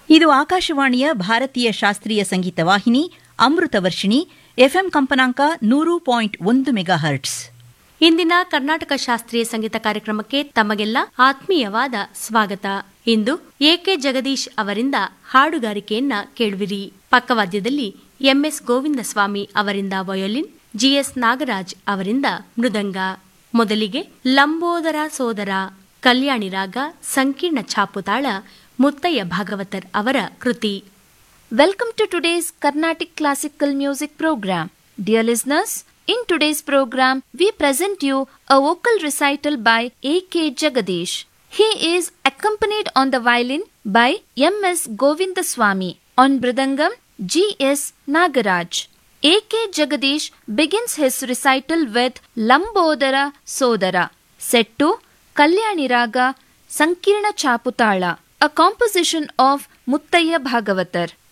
ಇದು ಆಕಾಶವಾಣಿಯ ಭಾರತೀಯ ಶಾಸ್ತ್ರೀಯ ಸಂಗೀತ ವಾಹಿನಿ ಅಮೃತ ವರ್ಷಿಣಿ ಎಫ್ಎಂ ಕಂಪನಾಂಕ ನೂರು ಪಾಯಿಂಟ್ ಒಂದು ಮೆಗಾ ಹರ್ಟ್ಸ್ ಇಂದಿನ ಕರ್ನಾಟಕ ಶಾಸ್ತ್ರೀಯ ಸಂಗೀತ ಕಾರ್ಯಕ್ರಮಕ್ಕೆ ತಮಗೆಲ್ಲ ಆತ್ಮೀಯವಾದ ಸ್ವಾಗತ ಇಂದು ಎಕೆ ಜಗದೀಶ್ ಅವರಿಂದ ಹಾಡುಗಾರಿಕೆಯನ್ನ ಕೇಳುವಿರಿ ಪಕ್ಕವಾದ್ಯದಲ್ಲಿ ಎಂಎಸ್ ಗೋವಿಂದಸ್ವಾಮಿ ಅವರಿಂದ ವಯೋಲಿನ್ ಜಿಎಸ್ ನಾಗರಾಜ್ ಅವರಿಂದ ಮೃದಂಗ ಮೊದಲಿಗೆ ಲಂಬೋದರ ಸೋದರ ಕಲ್ಯಾಣಿ ರಾಗ ಸಂಕೀರ್ಣ ಛಾಪುತಾಳ ಮುತ್ತಯ್ಯ ಭಾಗವತರ್ ಅವರ ಕೃತಿ Welcome to today's Carnatic Classical Music Program. Dear listeners, in today's program, we present you a vocal recital by A.K. Jagadish. He is accompanied on the violin by M.S. Govindaswamy, on Bridangam, G.S. Nagaraj. A.K. Jagadish begins his recital with Lambodara Sodara, set to Kalyani Raga Sankirna Chaputala, a composition of Muttaya Bhagavatar.